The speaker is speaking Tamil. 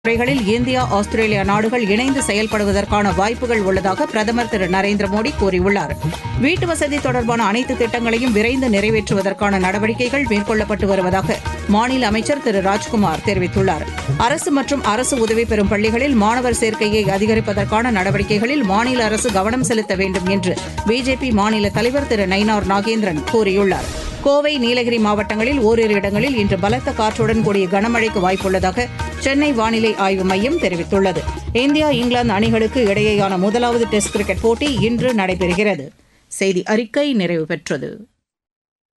துறைகளில் இந்தியா ஆஸ்திரேலியா நாடுகள் இணைந்து செயல்படுவதற்கான வாய்ப்புகள் உள்ளதாக பிரதமர் திரு நரேந்திர மோடி கூறியுள்ளார் வீட்டு வசதி தொடர்பான அனைத்து திட்டங்களையும் விரைந்து நிறைவேற்றுவதற்கான நடவடிக்கைகள் மேற்கொள்ளப்பட்டு வருவதாக மாநில அமைச்சர் திரு ராஜ்குமார் தெரிவித்துள்ளார் அரசு மற்றும் அரசு உதவி பெறும் பள்ளிகளில் மாணவர் சேர்க்கையை அதிகரிப்பதற்கான நடவடிக்கைகளில் மாநில அரசு கவனம் செலுத்த வேண்டும் என்று பிஜேபி மாநில தலைவர் திரு நயினார் நாகேந்திரன் கூறியுள்ளார் கோவை நீலகிரி மாவட்டங்களில் ஓரிரு இடங்களில் இன்று பலத்த காற்றுடன் கூடிய கனமழைக்கு வாய்ப்புள்ளதாக சென்னை வானிலை ஆய்வு மையம் தெரிவித்துள்ளது இந்தியா இங்கிலாந்து அணிகளுக்கு இடையேயான முதலாவது டெஸ்ட் கிரிக்கெட் போட்டி இன்று நடைபெறுகிறது செய்தி அறிக்கை நிறைவு பெற்றது